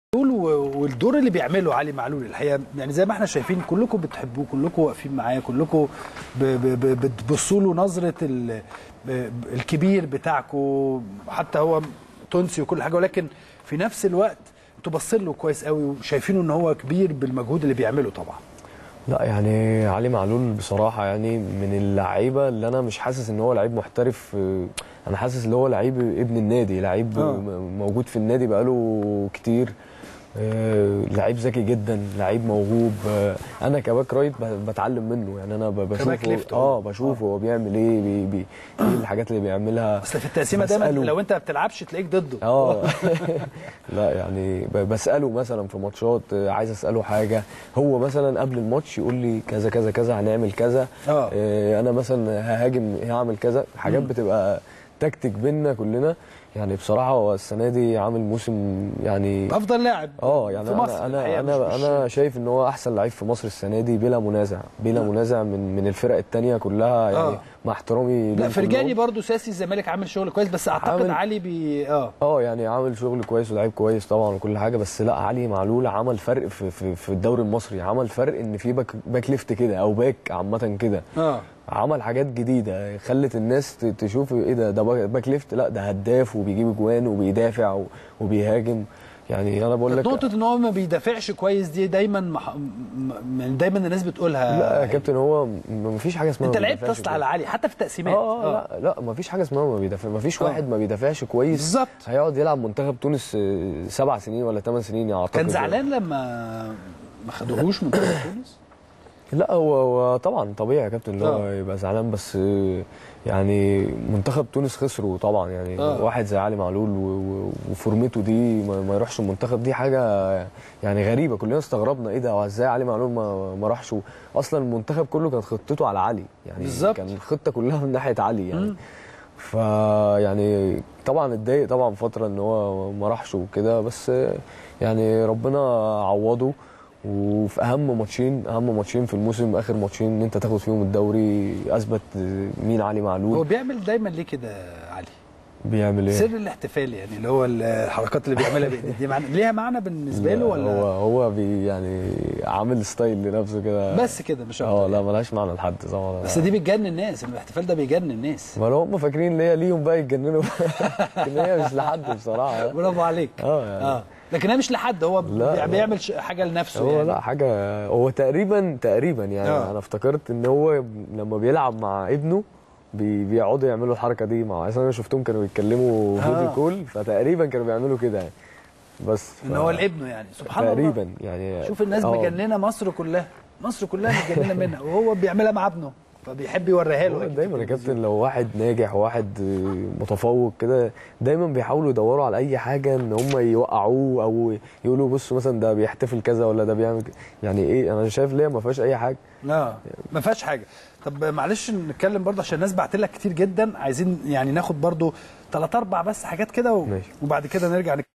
معلول و- والدور اللي بيعمله علي معلول الحقيقه يعني زي ما احنا شايفين كلكم بتحبوه كلكم واقفين معاه كلكم ب- ب- ب- بتبصوا له نظره ال- ب- الكبير بتاعكم حتى هو تونسي وكل حاجه ولكن في نفس الوقت انتوا باصين له كويس قوي وشايفينه ان هو كبير بالمجهود اللي بيعمله طبعا لا يعني علي معلول بصراحة يعني من اللعيبة اللي أنا مش حاسس إن هو لعيب محترف آه، أنا حاسس إن هو لعيب ابن النادي لعيب آه. م- موجود في النادي بقاله كتير آه، لعيب ذكي جدا لعيب موهوب آه، انا كباك رايت ب- بتعلم منه يعني انا ب- كباك بشوفه ليفت اه هو. بشوفه هو بيعمل ايه بي بي ايه الحاجات اللي بيعملها اصل في التقسيمه دايما بسأله. لو انت ما بتلعبش تلاقيك ضده اه لا يعني ب- بساله مثلا في ماتشات آه، عايز اساله حاجه هو مثلا قبل الماتش يقول لي كذا كذا كذا هنعمل كذا اه آه، انا مثلا ههاجم هعمل كذا حاجات بتبقى تكتيك بينا كلنا يعني بصراحه هو السنه دي عامل موسم يعني افضل لاعب اه يعني في مصر انا الحقيقة انا مش- مش- انا, أنا شايف ان هو احسن لعيب في مصر السنه دي بلا منازع بلا نعم. منازع من من الفرق التانية كلها يعني آه. مع احترامي لا ليهم فرجاني كلهم. برضو ساسي الزمالك عامل شغل كويس بس اعتقد عامل- علي بي اه اه يعني عامل شغل كويس ولعيب كويس طبعا وكل حاجه بس لا علي معلول عمل فرق في في, في الدوري المصري عمل فرق ان في باك باك ليفت كده او باك عامه كده اه عمل حاجات جديده خلت الناس ت- تشوف ايه ده ده باك باك ليفت لا ده هداف وبيجيب اجوان وبيدافع و- وبيهاجم يعني انا بقول لك نقطة ان هو ما بيدافعش كويس دي دايما مح... م... م- دايما الناس بتقولها لا يا كابتن هو م- مفيش حاجه اسمها انت ما لعبت بيدافعش اصلا على علي حتى في التقسيمات اه لا لا مفيش حاجه اسمها ما بيدافع مفيش آه. واحد ما بيدافعش كويس بالظبط هيقعد يلعب منتخب تونس آه، سبع سنين ولا ثمان سنين اعتقد كان زعلان لما ما خدوهوش من منتخب تونس لا هو هو طبعا طبيعي يا كابتن ان هو آه. يبقى زعلان بس آه، يعني منتخب تونس خسروا طبعا يعني آه. واحد زي علي معلول و- و- وفورمته دي ما ما يروحش المنتخب دي حاجه يعني غريبه كلنا استغربنا ايه ده هو ازاي علي معلول ما ما راحش اصلا المنتخب كله كانت خطته على علي يعني بالظبط. كان الخطه كلها من ناحيه علي يعني مم. فيعني طبعا اتضايق طبعا فتره ان هو ما راحش وكده بس يعني ربنا عوضه وفي اهم ماتشين اهم ماتشين في الموسم اخر ماتشين ان انت تاخد فيهم الدوري اثبت مين علي هو معلول بيعمل دايما ليه كده علي بيعمل سر ايه الاحتفال يعني اللي هو الحركات اللي بيعملها بايديه دي معنى ليها معنى بالنسبة له لا، ولا هو هو بي يعني عامل ستايل لنفسه كده بس كده مش اه اكتر لا ملهاش معنى لحد طبعا بس دي بتجنن الناس الاحتفال ده بيجنن الناس ما لو هم فاكرين ان هي ليهم بقى يتجننوا لكن هي مش لحد بصراحه برافو عليك اه يعني اه لكن هي مش لحد هو لا، بي- لا. بيعمل ش- حاجه لنفسه هو يعني لا حاجه هو تقريبا تقريبا يعني آه. انا افتكرت ان هو لما بيلعب مع ابنه بي بيقعدوا يعملوا الحركه دي مع اصل انا شفتهم كانوا بيتكلموا آه. فيديو كول فتقريبا كانوا بيعملوا كده يعني بس ان هو الابن يعني سبحان الله تقريبا يعني شوف الناس آه. مجننه مصر كلها مصر كلها متجننه منها وهو بيعملها مع ابنه فبيحب يوريها له هو أكيد دايما في يا التلفزيون. كابتن لو واحد ناجح وواحد متفوق كده دايما بيحاولوا يدوروا على اي حاجه ان هم يوقعوه او يقولوا بصوا مثلا ده بيحتفل كذا ولا ده بيعمل كده. يعني ايه انا شايف ليه ما فيهاش اي حاجه اه ما فيهاش حاجه طب معلش نتكلم برضه عشان الناس بعت لك كتير جدا عايزين يعني ناخد برضه ثلاث اربع بس حاجات كده و... ماشي. وبعد كده نرجع